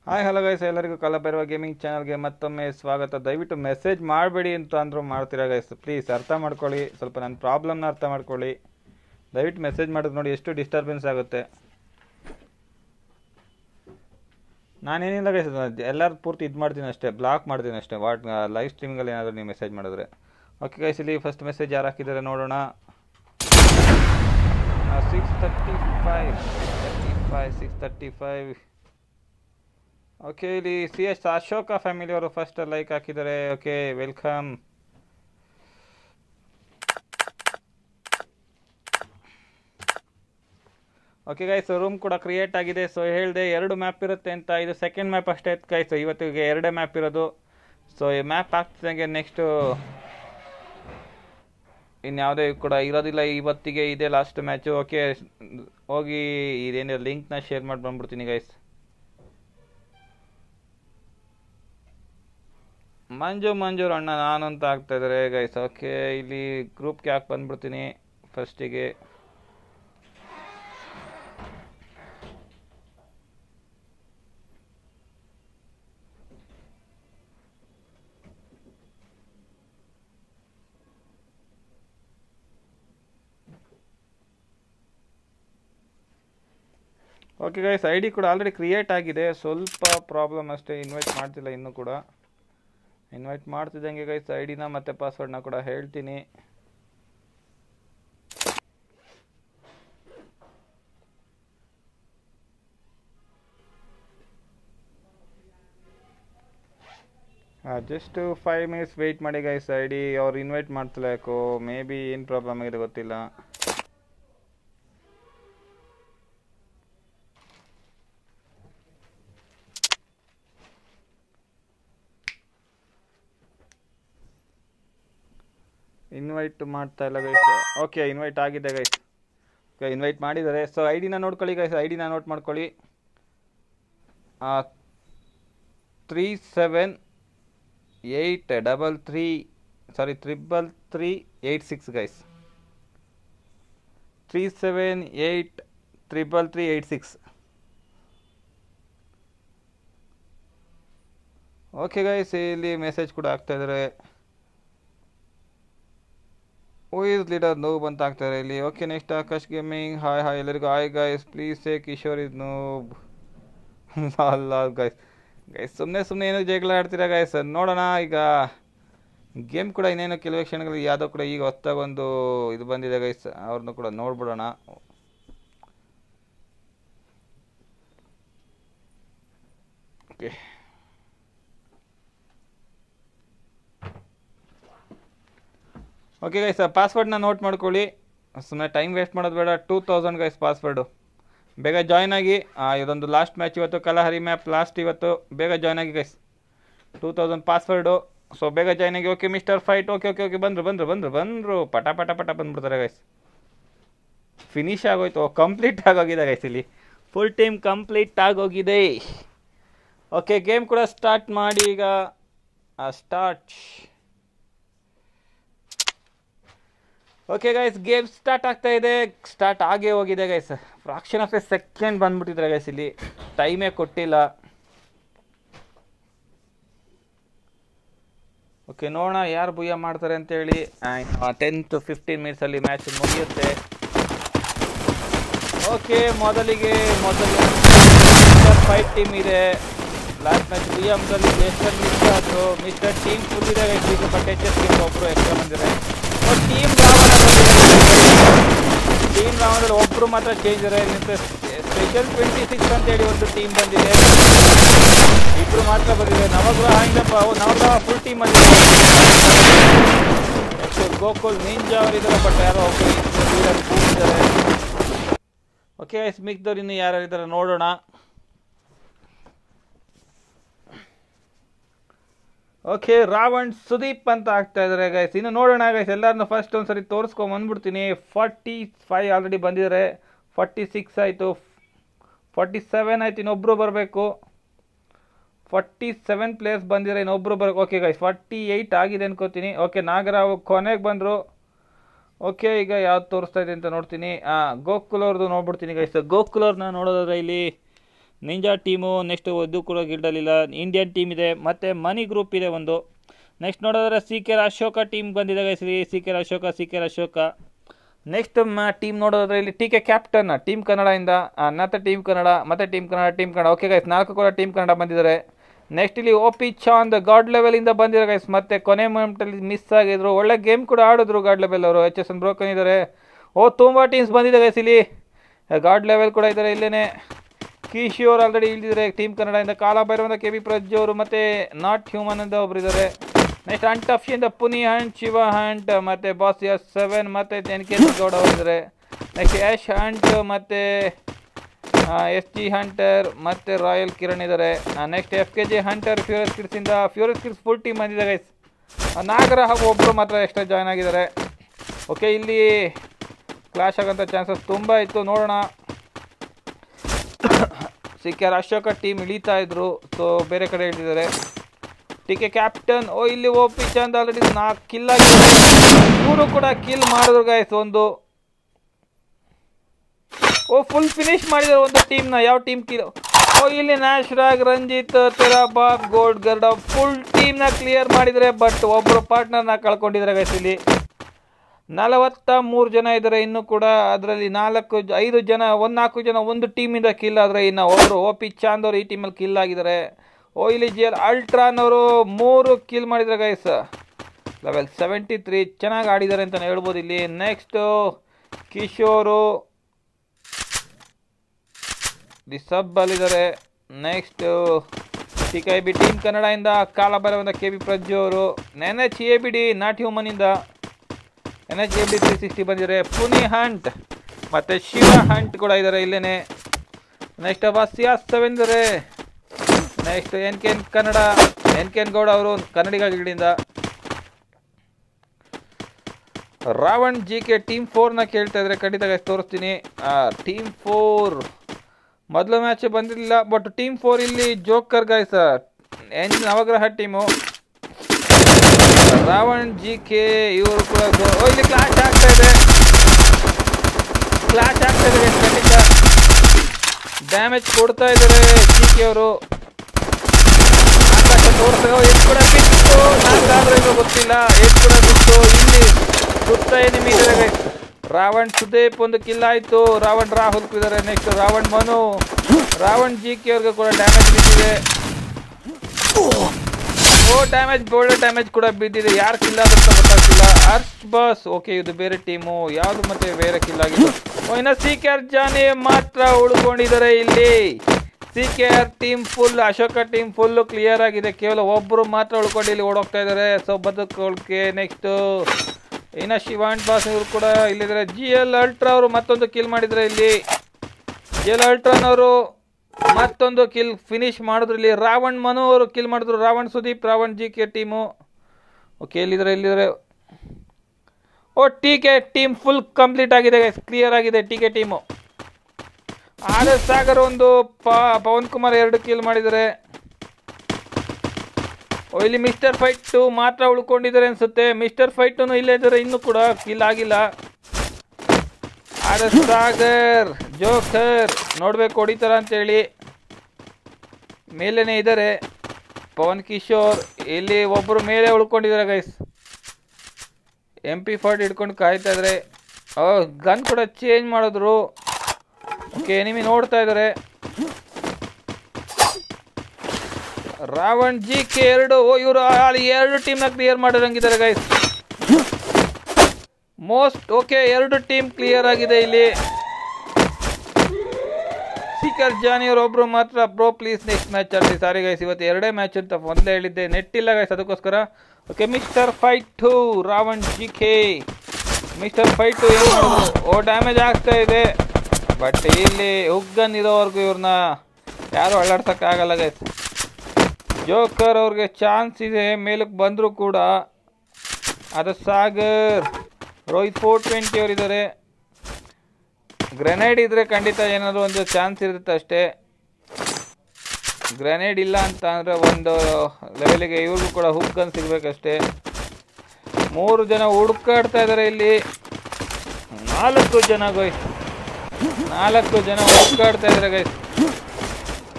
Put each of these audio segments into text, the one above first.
Hi hello guys ಎಲ್ಲರಿಗೂ ಕಲಬೆರುವ gaming ಚಾನಲ್ಗೆ ಮತ್ತೊಮ್ಮೆ ಸ್ವಾಗತ ದಯವಿಟ್ಟು ಮೆಸೇಜ್ ಮಾಡಬೇಡಿ ಅಂತ ಅಂದರೂ ಮಾಡ್ತೀರಾ ಗೈಸ್ ಪ್ಲೀಸ್ ಅರ್ಥ ಮಾಡ್ಕೊಳ್ಳಿ ಸ್ವಲ್ಪ ನನ್ನ ಪ್ರಾಬ್ಲಮ್ನ ಅರ್ಥ ಮಾಡ್ಕೊಳ್ಳಿ ದಯವಿಟ್ಟು ಮೆಸೇಜ್ ಮಾಡೋದು ನೋಡಿ ಎಷ್ಟು ಡಿಸ್ಟರ್ಬೆನ್ಸ್ ಆಗುತ್ತೆ ನಾನೇನಿಲ್ಲ ಗೈಸ್ ಎಲ್ಲರೂ ಪೂರ್ತಿ ಇದು ಮಾಡ್ತೀನಿ ಅಷ್ಟೇ ಬ್ಲಾಕ್ ಮಾಡ್ತೀನಿ ಅಷ್ಟೇ ವಾಟ್ ಲೈವ್ ಸ್ಟ್ರೀಮಿಂಗಲ್ಲಿ ಏನಾದರೂ ನೀವು ಮೆಸೇಜ್ ಮಾಡಿದ್ರೆ ಓಕೆ ಗೈಸ್ ಇಲ್ಲಿ ಫಸ್ಟ್ ಮೆಸೇಜ್ ಯಾರು ಹಾಕಿದ್ದಾರೆ ನೋಡೋಣ six thirty five thirty five six thirty five okay ಇಲ್ಲಿ ಸಿ ಎಸ್ ಅಶೋಕ ಫ್ಯಾಮಿಲಿ ಅವರು ಫಸ್ಟ್ ಲೈಕ್ ಹಾಕಿದ್ದಾರೆ okay welcome okay guys room ಕೂಡ ಕ್ರಿಯೇಟ್ ಆಗಿದೆ ಸೊ ಹೇಳಿದೆ ಎರಡು ಮ್ಯಾಪ್ ಇರುತ್ತೆ ಅಂತ ಇದು ಸೆಕೆಂಡ್ ಮ್ಯಾಪ್ ಅಷ್ಟೇ ಗೈಸ್ ಇವತ್ತಿಗೆ ಎರಡೇ ಮ್ಯಾಪ್ ಇರೋದು ಸೊ ಈ ಮ್ಯಾಪ್ ಆಗ್ತಿದಂಗೆ ನೆಕ್ಸ್ಟು ಇನ್ಯಾವುದೇ ಕೂಡ ಇರೋದಿಲ್ಲ ಇವತ್ತಿಗೆ ಇದೇ ಲಾಸ್ಟ್ ಮ್ಯಾಚು ಓಕೆ ಹೋಗಿ ಇದೇನಿದೆ ಲಿಂಕ್ನ ಶೇರ್ ಮಾಡಿ ಬಂದ್ಬಿಡ್ತೀನಿ ಗೈಸ್ ಮಂಜು ಮಂಜೂರ್ ಅಣ್ಣ ನಾನು ಅಂತ ಆಗ್ತಾ ಇದ್ದಾರೆ ಗೈಸ್ ಓಕೆ ಇಲ್ಲಿ ಗ್ರೂಪ್ಗೆ ಹಾಕಿ ಬಂದ್ಬಿಡ್ತೀನಿ ಫಸ್ಟಿಗೆ ಓಕೆ ಗೈಸ್ ಐ ಡಿ ಕೂಡ ಆಲ್ರೆಡಿ ಕ್ರಿಯೇಟ್ ಆಗಿದೆ ಸ್ವಲ್ಪ ಪ್ರಾಬ್ಲಮ್ ಅಷ್ಟೇ ಇನ್ವೈಟ್ ಮಾಡ್ತಿಲ್ಲ ಇನ್ನೂ ಕೂಡ ಇನ್ವೈಟ್ ಮಾಡ್ತಿದ್ದಂಗೆ ಗೈಸ್ ಐ ಡಿನ ಮತ್ತು ಪಾಸ್ವರ್ಡ್ನ ಕೂಡ ಹೇಳ್ತೀನಿ ಜಸ್ಟ್ ಫೈವ್ ಮಿನಿಟ್ಸ್ ವೆಯ್ಟ್ ಮಾಡಿ ಗೈಸ್ ಐ ಡಿ ಅವ್ರು ಇನ್ವೈಟ್ ಮಾಡ್ತಿಲ್ಲ ಯಾಕೋ ಮೇ ಬಿ ಏನು ಪ್ರಾಬ್ಲಮ್ ಆಗಿದೆ ಗೊತ್ತಿಲ್ಲ ಇನ್ವೈಟ್ ಮಾಡ್ತಾ ಇಲ್ಲ ಗೈಸ್ ಓಕೆ ಇನ್ವೈಟ್ ಆಗಿದೆ ಗೈಸ್ ಓಕೆ ಇನ್ವೈಟ್ ಮಾಡಿದ್ದಾರೆ ಸೊ ಐ ಡಿನ ನೋಡ್ಕೊಳ್ಳಿ ಗೈಸ್ ಐ ಡಿನ ನೋಟ್ ಮಾಡ್ಕೊಳ್ಳಿ three seven eight double three sorry triple three eight six guys three seven eight triple three eight six okay guys ಇಲ್ಲಿ message ಕೂಡ ಆಗ್ತಾ ಇದ್ದಾರೆ ಹೂ ಇಸ್ ಲೀಡರ್ ನೋಬ್ ಅಂತ ಆಗ್ತಾರೆ ಇಲ್ಲಿ okay next Akash gaming hi hi ಎಲ್ಲರಿಗೂ hi guys please say Kishore is noob ಅಲ್ಲ guys guys ಸುಮ್ಮನೆ ಸುಮ್ಮನೆ ಏನೋ ಜಗಳ ಆಡ್ತೀರಾ ಗೈಸ್ ನೋಡೋಣ ಈಗ ಗೇಮ್ ಕೂಡ ಇನ್ನೇನು ಕೆಲವೇ ಕ್ಷಣಗಳು ಯಾವುದೋ ಕೂಡ ಈಗ ಹೊಸ್ದಾಗಿ ಒಂದು ಇದು ಬಂದಿದೆ ಗೈಸ್ ಅವ್ರನ್ನೂ ಕೂಡ ನೋಡ್ಬಿಡೋಣ ಓಕೆ ಓಕೆ ಗೈಸ್ ಪಾಸ್ವರ್ಡ್ನ ನೋಟ್ ಮಾಡ್ಕೊಳ್ಳಿ ಸುಮ್ಮನೆ ಟೈಮ್ ವೇಸ್ಟ್ ಮಾಡೋದು ಬೇಡ ಟೂ ತೌಸಂಡ್ ಗೈಸ್ ಪಾಸ್ವರ್ಡು ಬೇಗ ಜಾಯ್ನ್ ಆಗಿ ಆ, ಇದೊಂದು ಲಾಸ್ಟ್ ಮ್ಯಾಚ್ ಇವತ್ತು ಕಲಹರಿ ಮ್ಯಾಪ್ ಲಾಸ್ಟ್ ಇವತ್ತು ಬೇಗ ಜಾಯ್ನ್ ಆಗಿ guys two thousand password so ಬೇಗ ಜಾಯ್ನ್ ಆಗಿ okay mister fight okay okay okay ಬಂದರು ಬಂದರು ಬಂದರು ಬಂದರು ಪಟ ಪಟ ಪಟ ಬಂದ್ಬಿಡ್ತಾರೆ ಗೈಸ್ ಫಿನಿಶ್ ಆಗೋಯ್ತು ಕಂಪ್ಲೀಟ್ ಆಗೋಗಿದೆ ಗೈಸ್ ಇಲ್ಲಿ ಫುಲ್ ಟೀಮ್ ಕಂಪ್ಲೀಟ್ ಆಗೋಗಿದೆ ಓಕೆ ಗೇಮ್ ಕೂಡ ಸ್ಟಾರ್ಟ್ ಮಾಡಿ ಈಗ start okay guys game start ಆಗ್ತಾ ಇದೆ ಸ್ಟಾರ್ಟ್ ಆಗೇ ಹೋಗಿದೆ guys fraction of a second ಬಂದ್ಬಿಟ್ಟಿದ್ರೆ ಗೈಸ್ ಇಲ್ಲಿ ಟೈಮೇ ಕೊಟ್ಟಿಲ್ಲ ಓಕೆ ನೋಡೋಣ ಯಾರು ಭುಯ್ಯ ಮಾಡ್ತಾರೆ ಅಂತೇಳಿ ಟೆನ್ ಟು ಫಿಫ್ಟೀನ್ ಮಿನಿಟ್ಸಲ್ಲಿ ಮ್ಯಾಚ್ ಮುಗಿಯುತ್ತೆ ಓಕೆ ಮೊದಲಿಗೆ ಮೊದಲು ಫೈಟ್ ಟೀಮ್ ಇದೆ ಲಾಸ್ಟ್ ಮ್ಯಾಚ್ ಬಿ ಎಮ್ದಲ್ಲಿ ಮಿಸ್ಟರ್ ಮಿಸ್ ಆದರು ಮಿಸ್ಟರ್ ಟೀಮ್ ಫುಲ್ ಇದೆ ಗೈಸ್ ಈಗ ಬಟ್ ಎಚ್ ಎಸ್ ಟೀಮ್ ಒಬ್ಬರು ಎಕ್ಸ್ಟ್ರಾ ಬಂದಿದ್ದಾರೆ ಟೀಮ್ ರಾವಣ ಟೀಮ್ ರಾವಣದಲ್ಲಿ ಒಬ್ಬರು ಮಾತ್ರ ಚೇಂಜ್ ಇದ್ದಾರೆ ಸ್ಪೆಷಲ್ ಟ್ವೆಂಟಿ ಸಿಕ್ಸ್ ಅಂತೇಳಿ ಒಂದು ಟೀಮ್ ಬಂದಿದೆ ಇಬ್ರು ಮಾತ್ರ ಬಂದಿದೆ ನವಗ್ರಹ ಇಂದಪ್ಪ ನವಗ್ರಹ ಫುಲ್ ಟೀಮ್ ಬಂದಿದೆ ಗೋಕುಲ್ ನಿಂಜಾ ಅವರಿದ್ದಾರೆ ಬಟ್ ಯಾರೋ ಒಬ್ಬರು ಇದ್ದಾರೆ ಓಕೆ ಮಿಕ್ದವ್ರು ಇನ್ನು ಯಾರು ಇದ್ದಾರೆ ನೋಡೋಣ ಓಕೆ ರಾವಣ್ ಸುದೀಪ್ ಅಂತ ಆಗ್ತಾ ಇದ್ದಾರೆ ಗೈಸ್ ಇನ್ನು ನೋಡೋಣ ಗೈಸ್ ಎಲ್ಲರನ್ನು ಫಸ್ಟ್ ಒಂದ್ಸರಿ ತೋರಿಸ್ಕೊಂಡ್ ಬಂದ್ಬಿಡ್ತೀನಿ ಫಾರ್ಟಿ ಫೈವ್ ಆಲ್ರೆಡಿ ಬಂದಿದ್ದಾರೆ ಫಾರ್ಟಿ ಸಿಕ್ಸ್ ಆಯಿತು ಫಾರ್ಟಿ ಸೆವೆನ್ ಆಯ್ತು ಇನ್ನೊಬ್ಬರು ಬರಬೇಕು ಫಾರ್ಟಿ ಸೆವೆನ್ ಪ್ಲೇಯರ್ಸ್ ಬಂದಿದ್ದಾರೆ ಇನ್ನೊಬ್ಬರು ಬರಬೇಕು ಓಕೆ ಗೈಸ್ ಫಾರ್ಟಿ ಏಯ್ಟ್ ಆಗಿದೆ ಅನ್ಕೋತೀನಿ ಓಕೆ ನಾಗರಾವ್ ಕೊನೆಗೆ ಬಂದರು ಓಕೆ ಈಗ ಯಾವ್ದು ತೋರಿಸ್ತಾ ಇದೆ ಅಂತ ನೋಡ್ತೀನಿ ಹಾಂ ಗೋಕುಲ್ ಅವ್ರದ್ದು ನೋಡ್ಬಿಡ್ತೀನಿ ಗೈಸ್ ಗೋಕುಲ್ ಅವ್ರನ್ನ ನೋಡೋದಾದ್ರೆ ಇಲ್ಲಿ ನಿಂಜಾ ಟೀಮು ನೆಕ್ಸ್ಟ್ ಇದು ಕೂಡ ಗಿಲ್ಡಲ್ಲಿಲ್ಲ ಇಂಡಿಯನ್ ಟೀಮ್ ಇದೆ ಮತ್ತು ಮನಿ ಗ್ರೂಪ್ ಇದೆ ಒಂದು ನೆಕ್ಸ್ಟ್ ನೋಡೋದಾದ್ರೆ ಸಿ ಕೆ ಅಶೋಕ ಟೀಮ್ ಬಂದಿದೆ guys ಇಲ್ಲಿ C K Ashoka C K Ashoka next team ನೋಡೋದಾದ್ರೆ ಇಲ್ಲಿ ಟಿ ಕೆ ಕ್ಯಾಪ್ಟನ್ ಟೀಮ್ ಕನ್ನಡದಿಂದ ಆ, ಮತ್ತೆ ಟೀಮ್ ಕನ್ನಡ ಮತ್ತೆ team Kannada team Kannada okay guys ನಾಲ್ಕು ಕೂಡ ಟೀಮ್ ಕನ್ನಡ ಬಂದಿದ್ದಾರೆ ನೆಕ್ಸ್ಟ್ ಇಲ್ಲಿ ಒ ಪಿ ಚಾಂದ್ ಗಾಡ್ ಲೆವೆಲಿಂದ ಬಂದಿರೋ ಗೈಸ್ ಮತ್ತೆ ಕೊನೆ ಮೊಮೆಂಟಲ್ಲಿ ಮಿಸ್ ಆಗಿದ್ರು ಒಳ್ಳೆ ಗೇಮ್ ಕೂಡ ಆಡಿದ್ರು ಗಾಡ್ ಲೆವೆಲ್ ಅವರು ಎಚ್ ಎಸ್ ಎನ್ ಬ್ರೋಕನ್ ಇದ್ದಾರೆ ಓ ತುಂಬ ಟೀಮ್ಸ್ ಬಂದಿದೆ ಗೈಸ್ ಇಲ್ಲಿ ಗಾಡ್ ಲೆವೆಲ್ ಕೂಡ ಇದ್ದಾರೆ ಇಲ್ಲೇನೆ ಕಿಶೋರ್ ಆಲ್ರೆಡಿ ಇಳಿದಿದ್ದಾರೆ ಟೀಮ್ ಕನ್ನಡದಿಂದ ಕಾಲ ಭೈರವಂದ ಕೆ ಬಿ ಪ್ರಜ್ಜು ಅವರು ಮತ್ತೆ ನಾಟ್ ಹ್ಯೂಮನ್ ಅಂತ ಒಬ್ರು ಇದ್ದಾರೆ ನೆಕ್ಸ್ಟ್ ಅಂಟಫಿಯಿಂದ ಪುನಿ ಹಂಟ್ ಶಿವ ಹಂಟ್ ಮತ್ತೆ ಬಾಸ್ ಎಸ್ ಸೆವೆನ್ ಮತ್ತೆ ಎನ್ ಕೆ ಗೌಡ ಅವರು ಇದ್ದಾರೆ ನೆಕ್ಸ್ಟ್ ಯಶ್ ಹಂಟ್ ಮತ್ತೆ ಎಸ್ ಜಿ ಹಂಟರ್ ಮತ್ತೆ ರಾಯಲ್ ಕಿರಣ್ ಇದ್ದಾರೆ next F K G hunter furious ಕಿಡ್ಸಿಂದ ಫ್ಯೂರಸ್ ಕಿಡ್ಸ್ ಫುಲ್ ಟೀಮ್ ಬಂದಿದೆ ಗೈಸ್ ನಾಗರ ಹಾಗೂ ಒಬ್ಬರು ಮಾತ್ರ ಎಕ್ಸ್ಟ್ರಾ ಜಾಯ್ನ್ ಆಗಿದ್ದಾರೆ ಓಕೆ ಇಲ್ಲಿ ಕ್ಲಾಶ್ ಆಗೋಂಥ ಚಾನ್ಸಸ್ ತುಂಬ ಇತ್ತು ನೋಡೋಣ ಸಿ ಕೆ ಅಶೋಕ ಟೀಮ್ ಇಳೀತಾ ಇದ್ರು ಸೊ ಬೇರೆ ಕಡೆ ಇಳಿದಿದ್ದಾರೆ ಟಿ ಕೆ ಕ್ಯಾಪ್ಟನ್ ಓ ಇಲ್ಲಿ ಓ ಪಿ ಚಂದ್ ಆಲ್ರೆಡಿ ನಾಲ್ಕು ಕಿಲ್ ಆಗಿದೆ ಇವರು ಕೂಡ ಕಿಲ್ ಮಾಡಿದ್ರು ಗೈಸ್ ಒಂದು ಓ ಫುಲ್ ಫಿನಿಶ್ ಮಾಡಿದ್ದಾರೆ ಒಂದು ಟೀಮ್ನ ಯಾವ ಟೀಮ್ ಕಿಲ್ ಓ ಇಲ್ಲಿ ನ್ಯಾಶ್ರಾಗ್ ರಂಜಿತ್ ತೆರಾಬಾಬ್ ಗೋಲ್ಡ್ ಗರ್ಡ ಫುಲ್ ಟೀಮ್ನ ಕ್ಲಿಯರ್ ಮಾಡಿದರೆ ಬಟ್ ಒಬ್ಬರು ಪಾರ್ಟ್ನರ್ನ ಕಳ್ಕೊಂಡಿದ್ದಾರೆ ಗೈಸ್ ಇಲ್ಲಿ ನಲವತ್ತ ಮೂರು ಜನ ಇದ್ದಾರೆ ಇನ್ನು ಕೂಡ ಅದರಲ್ಲಿ ನಾಲ್ಕು ಜ- ಐದು ಜನ ಒಂದು ನಾಲ್ಕು ಜನ ಒಂದು ಟೀಮಿಂದ ಕಿಲ್ ಆದರೆ ಇನ್ನು ಒಬ್ಬರು ಓ ಪಿ ಚಾಂದ್ ಅವರು ಈ ಟೀಮಲ್ಲಿ ಕಿಲ್ ಆಗಿದ್ದಾರೆ ಓ ಇಲ್ಲಿ ಜಿ ಎಲ್ ಅಲ್ಟ್ರಾನ್ ಅವರು ಮೂರು ಕಿಲ್ ಮಾಡಿದ್ದಾರೆ ಗೈಸ್ ಲೆವೆಲ್ ಸೆವೆಂಟಿ ತ್ರೀ ಚೆನ್ನಾಗಿ ಆಡಿದ್ದಾರೆ ಅಂತಲೇ ಹೇಳ್ಬೋದು ಇಲ್ಲಿ ನೆಕ್ಸ್ಟು ಕಿಶೋರು ದಿ ಸಬ್ ಅಲ್ಲಿದ್ದಾರೆ ನೆಕ್ಸ್ಟ್ ಟಿ ಕೈ ಬಿ ಟೀಮ್ ಕನ್ನಡದಿಂದ ಕಾಲ ಬರವಂದ ಕೆ ಬಿ ಪ್ರಜ್ಜು ಅವರು N H A B D not ಹ್ಯೂಮನಿಂದ N H A B three sixty ಬಂದಿದ್ದಾರೆ ಪುನಿ ಹಂಟ್ ಮತ್ತು ಶಿವ ಹಂಟ್ ಕೂಡ ಇದ್ದಾರೆ ಇಲ್ಲೇನೆ ನೆಕ್ಸ್ಟ್ ವಸಿಯಾಸ್ ಸೆವೆನ್ ಇದ್ದಾರೆ next N K N Kannada N K N Gowda ಅವರು ಕನ್ನಡಿಗಗಳಿಂದ ರಾವಣ್ ಜಿ ಕೆ ಟೀಮ್ ಫೋರ್ನ ಕೇಳ್ತಾ ಇದ್ರೆ ಖಂಡಿತ guys ತೋರಿಸ್ತೀನಿ ಟೀಮ್ ಫೋರ್ ಮೊದಲ ಮ್ಯಾಚ್ ಬಂದಿರಲಿಲ್ಲ ಬಟ್ ಟೀಮ್ ಫೋರ್ ಇಲ್ಲಿ joker guys N Navagraha team Ravan G K ಇವರು ಕೂಡ ಗೋ- ಓ, ಇಲ್ಲಿ ಕ್ಲಾಶ್ ಆಗ್ತಾ ಇದೆ ಕ್ಲಾಶ್ ಆಗ್ತಾ ಇದೆ guys, ಖಂಡಿತ ಡ್ಯಾಮೇಜ್ ಕೊಡ್ತಾ ಇದ್ದಾರೆ ಜಿ ಕೆ ಅವರು ಆಕಾಶ ತೋರಿಸ್ತಾರೆ ಓ, ಎತ್ ಕೂಡ ಬಿತ್ತು ನಾಲ್ಕಾದ್ರೆ ಇದು ಗೊತ್ತಿಲ್ಲ ಎತ್ ಕೂಡ ಬಿತ್ತು ಇಲ್ಲಿ ಸುತ್ತ ಎನಿಮಿ ಇದ್ದಾರೆ guys. ರಾವಣ್ ಸುದೇಪ್ ಒಂದು ಕಿಲ್ ಆಯ್ತು ರಾವಣ್ ರಾಹುಲ್ ಇದ್ದಾರೆ next Ravan Manu Ravan G K ಅವ್ರಿಗೆ ಕೂಡ ಡ್ಯಾಮೇಜ್ ಬಿದ್ದಿದೆ ಓ ಡ್ಯಾಮೇಜ್ ಬೋಲ್ಡ್ ಡ್ಯಾಮೇಜ್ ಕೂಡ ಬಿದ್ದಿದೆ ಯಾರು ಕಿಲ್ ಆದ್ರು ಅಂತ ಗೊತ್ತಾಗ್ತಿಲ್ಲ ಹರ್ಷ್ ಬಸ್ ಓಕೆ ಇದು ಬೇರೆ ಟೀಮು ಯಾವುದು ಮತ್ತೆ ಬೇರೆ ಕಿಲ್ ಆಗಿದ್ದು ಓ ಇನ್ನು ಸಿ ಕೆ ಆರ್ ಜಾನಿ ಮಾತ್ರ ಉಳ್ಕೊಂಡಿದ್ದಾರೆ ಇಲ್ಲಿ C K R team full Ashoka team full clear ಆಗಿದೆ ಕೇವಲ ಒಬ್ಬರು ಮಾತ್ರ ಉಳ್ಕೊಂಡು ಇಲ್ಲಿ ಓಡೋಗ್ತಾ ಇದ್ದಾರೆ ಸೊ ಬದುಕೋಳ್ಕೆ ನೆಕ್ಸ್ಟ್ ಇನ್ನು ಶಿವಾಂಟ್ ಬಾಸ್ ಇವರು ಕೂಡ ಇಲ್ಲಿದ್ದಾರೆ ಜಿ ಎಲ್ ಅಲ್ಟ್ರಾ ಅವರು ಮತ್ತೊಂದು ಕಿಲ್ ಮಾಡಿದ್ದಾರೆ ಇಲ್ಲಿ ಜಿ ಎಲ್ ಅಲ್ಟ್ರಾನ್ ಅವರು ಮತ್ತೊಂದು ಕಿಲ್ ಫಿನಿಶ್ ಮಾಡಿದ್ರು ಇಲ್ಲಿ ರಾವಣ್ ಮನು ಅವರು ಕಿಲ್ ಮಾಡಿದ್ರು Ravan Sudeep Ravan G K team okay ಎಲ್ಲಿದ್ದಾರೆ ಎಲ್ಲಿದ್ದಾರೆ O T K team full complete ಆಗಿದೆ ಕ್ಲಿಯರ್ ಆಗಿದೆ T K team R Sagar ಒಂದು ಪ ಪವನ್ ಕುಮಾರ್ ಎರಡು ಕಿಲ್ ಮಾಡಿದ್ದಾರೆ ಓ ಇಲ್ಲಿ ಮಿಸ್ಟರ್ ಫೈಟ್ ಮಾತ್ರ ಉಳ್ಕೊಂಡಿದ್ದಾರೆ ಅನ್ಸುತ್ತೆ ಮಿಸ್ಟರ್ ಫೈಟ್ ಇಲ್ಲೇ ಇದ್ದಾರೆ ಇನ್ನೂ ಕೂಡ ಕಿಲ್ ಆಗಿಲ್ಲ ಆರ್ ಎಸ್ ಸಾಗರ್ ಜೋಕರ್ ನೋಡ್ಬೇಕು ಹೊಡಿತಾರ ಅಂತೇಳಿ ಮೇಲೇನೆ ಇದ್ದಾರೆ ಪವನ್ ಕಿಶೋರ್ ಇಲ್ಲಿ ಒಬ್ಬರು ಮೇಲೆ ಉಳ್ಕೊಂಡಿದ್ದಾರೆ ಗೈಸ್ ಎಂ ಪಿ ಫಾರ್ಟಿ ಹಿಡ್ಕೊಂಡು ಕಾಯ್ತಾ ಇದ್ದಾರೆ ಗನ್ ಕೂಡ ಚೇಂಜ್ ಮಾಡಿದ್ರು ಓಕೆ ಎನಿಮಿ ನೋಡ್ತಾ ಇದ್ದಾರೆ ರಾವಣ್ ಜಿ ಕೆ ಎರಡು ಓ ಇವರು ಅಲ್ಲಿ ಎರಡು ಟೀಮ್ನ ಕ್ಲಿಯರ್ ಮಾಡಿರಂಗಿದ್ದಾರೆ ಗೈಸ್ ಮೋಸ್ಟ್ ಓಕೆ ಎರಡು ಟೀಮ್ ಕ್ಲಿಯರ್ ಆಗಿದೆ ಇಲ್ಲಿ ಸಿಕರ್ ಜಾನಿ ಅವರು ಒಬ್ರು ಮಾತ್ರ ಬ್ರೋ ಪ್ಲೀಸ್ ನೆಕ್ಸ್ಟ್ ಮ್ಯಾಚ್ ಆಡ್ತೀವಿ ಸಾರಿ ಗೈಸ್ ಇವತ್ತು ಎರಡೇ ಮ್ಯಾಚ್ ಅಂತ ಮೊದಲೇ ಹೇಳಿದ್ದೆ ನೆಟ್ ಇಲ್ಲ ಗೈಸ್ ಅದಕ್ಕೋಸ್ಕರ okay mister fight two Ravan G K mister fight two ಏನು ಮಾಡೋದು ಓ ಡ್ಯಾಮೇಜ್ ಆಗ್ತಾ ಇದೆ ಬಟ್ ಇಲ್ಲಿ ಉಗ್ಗನ್ ಇರೋವರೆಗೂ ಇವ್ರನ್ನ ಯಾರು ಅಳ್ಳಾಡ್ಸೋಕ್ಕಾಗಲ್ಲ ಗೈಸ್ ಜೋಕರ್ ಅವ್ರಿಗೆ ಚಾನ್ಸ್ ಇದೆ ಮೇಲಕ್ಕೆ ಬಂದರೂ ಕೂಡ ಅದು ಸಾಗರ್ ರೋಹಿತ್ ಫೋರ್ ಟ್ವೆಂಟಿ ಅವರಿದ್ದಾರೆ ಗ್ರೆನೇಡ್ ಇದ್ರೆ ಖಂಡಿತ ಏನಾದ್ರು ಒಂದು ಚಾನ್ಸ್ ಇರುತ್ತೆ ಅಷ್ಟೇ ಗ್ರೆನೇಡ್ ಇಲ್ಲ ಅಂತ ಅಂದರೆ ಒಂದು ಲೆವೆಲಿಗೆ ಇವ್ರಿಗೂ ಕೂಡ ಹುಕ್ ಗನ್ ಸಿಗ್ಬೇಕಷ್ಟೇ ಮೂರು ಜನ ಹುಡುಕಾಡ್ತಾ ಇದ್ದಾರೆ ಇಲ್ಲಿ ನಾಲ್ಕು ಜನ ಗೋಯ್ ನಾಲ್ಕು ಜನ ಹುಡುಕಾಡ್ತಾ ಇದ್ದಾರೆ ಗೈಸ್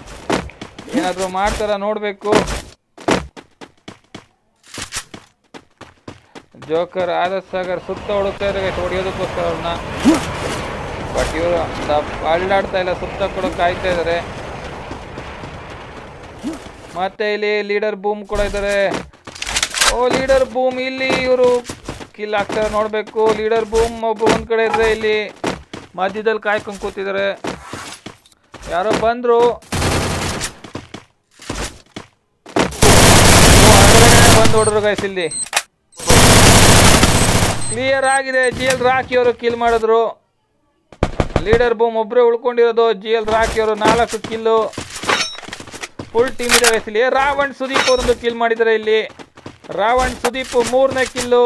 ಏನಾದ್ರು ಮಾಡ್ತಾರ ನೋಡ್ಬೇಕು ಜೋಕರ್ ಆದತ್ ಸಾಗರ್ ಸುತ್ತ ಹುಡುಕ್ತಾ ಇದ್ದಾರೆ guys, ಹೊಡಿಯೋದಕ್ಕೋಸ್ಕರ ಅವ್ರನ್ನ ಬಟ್ ಇವರು ಅಳ್ಳಾಡ್ತಾ ಇಲ್ಲ ಸುತ್ತ ಕೂಡ ಕಾಯ್ತಾ ಇದ್ದಾರೆ ಮತ್ತೆ ಇಲ್ಲಿ ಲೀಡರ್ ಬೂಮ್ ಕೂಡ ಇದ್ದಾರೆ ಓ ಲೀಡರ್ ಬೂಮ್ ಇಲ್ಲಿ ಇವರು ಕಿಲ್ ಆಗ್ತಾರೆ ನೋಡ್ಬೇಕು ಲೀಡರ್ ಬೂಮ್ ಒಬ್ಬ ಒಂದ್ ಕಡೆ ಇದ್ರೆ ಇಲ್ಲಿ ಮಧ್ಯದಲ್ಲಿ ಕಾಯ್ಕೊಂಡು ಕೂತಿದ್ದಾರೆ ಯಾರೋ ಬಂದ್ರು ಬಂದು ಹೊಡೆದ್ರು ಗೈಸ್ ಇಲ್ಲಿ ಕ್ಲಿಯರ್ ಆಗಿದೆ ಜಿ ಎಲ್ ರಾಕಿ ಅವರು ಕಿಲ್ ಮಾಡಿದ್ರು ಲೀಡರ್ ಬೂಮ್ ಒಬ್ಬರೇ ಉಳ್ಕೊಂಡಿರೋದು ಜಿ ಎಲ್ ರಾಕಿ ಅವರು ನಾಲ್ಕು ಕಿಲ್ಲು ಫುಲ್ ಟೀಮ್ ಇದೆ guys ಇಲ್ಲಿ ರಾವಣ್ ಸುದೀಪ್ ಅವರೊಂದು ಕಿಲ್ ಮಾಡಿದ್ದಾರೆ ಇಲ್ಲಿ ರಾವಣ್ ಸುದೀಪ್ ಮೂರನೇ ಕಿಲ್ಲು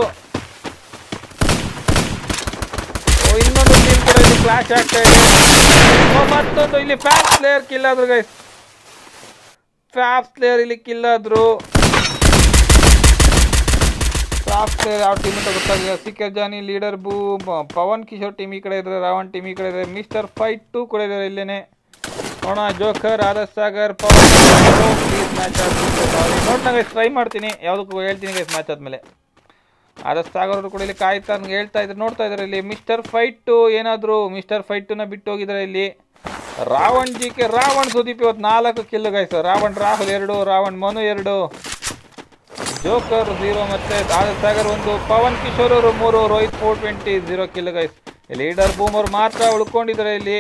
ಇನ್ನೊಂದು ಕಿಲ್ ಕೂಡ ಇಲ್ಲಿ ಕ್ಲಾಶ್ ಆಗ್ತಾ ಇದೆ ಓ, ಮತ್ತೊಂದು ಇಲ್ಲಿ ಫ್ಯಾಪ್ ಪ್ಲೇಯರ್ ಕಿಲ್ ಆದ್ರು ಗೈಸ್ ಫ್ಯಾಪ್ ಪ್ಲೇಯರ್ ಇಲ್ಲಿ ಕಿಲ್ ಆದ್ರು ಫ್ಯಾಪ್ ಪ್ಲೇಯರ್ ಯಾವ ಟೀಮ್ ಅಂತ ಗೊತ್ತಾಗಿಲ್ಲ ಸಿಕ್ಕರ್ ಜಾನಿ ಲೀಡರ್ ಬೂ ಪ- ಪವನ್ ಕಿಶೋರ್ ಟೀಮ್ ಈ ಕಡೆ ಇದ್ರೆ ರಾವಣ್ ಟೀಮ್ ಈ ಕಡೆ ಇದ್ರೆ ಮಿಸ್ಟರ್ ಫೈಟ್ ಟೂ ಕೂಡ ಇದ್ದಾರೆ ಇಲ್ಲೇನೆ ನೋಡೋಣ ಜೋಕರ್ ಆದರ್ ಸಾಗರ್ ಪವನ್ ಪ್ಲೀಸ್ ಮ್ಯಾಚ್ ನೋಡೋಣ ಗೈಸ್ ಟ್ರೈ ಮಾಡ್ತೀನಿ ಯಾವುದಕ್ಕೂ ಹೇಳ್ತೀನಿ ಗೈಸ್ ಮ್ಯಾಚ್ ಆದ್ಮೇಲೆ ಆದರ್ ಸಾಗರ್ ಅವರು ಕೂಡ ಇಲ್ಲಿ ಕಾಯ್ತಾ ನನ್ಗೆ ಹೇಳ್ತಾ ಇದ್ದಾರೆ ನೋಡ್ತಾ ಇದ್ದಾರೆ ಇಲ್ಲಿ ಮಿಸ್ಟರ್ ಫೈಟ್ ಏನಾದ್ರು ಮಿಸ್ಟರ್ ಫೈಟ್ ನ ಬಿಟ್ಟು ಹೋಗಿದ್ದಾರೆ ಇಲ್ಲಿ ರಾವಣ್ ಜಿ ಕೆ ರಾವಣ್ ಸುದೀಪ್ ಇವತ್ತು ನಾಲ್ಕು ಕಿಲ್ ಗೈಸ್ ರಾವಣ್ ರಾಹುಲ್ ಎರಡು ರಾವಣ್ ಮನು ಎರಡು ಜೋಕರ್ ಝೀರೋ ಮತ್ತೆ ಆದರ್ ಸಾಗರ್ ಒಂದು ಪವನ್ ಕಿಶೋರ್ ಅವರು ಮೂರು Rohit four twenty zero kill guys leader boom ಅವ್ರು ಮಾತ್ರ ಉಳ್ಕೊಂಡಿದ್ದಾರೆ ಇಲ್ಲಿ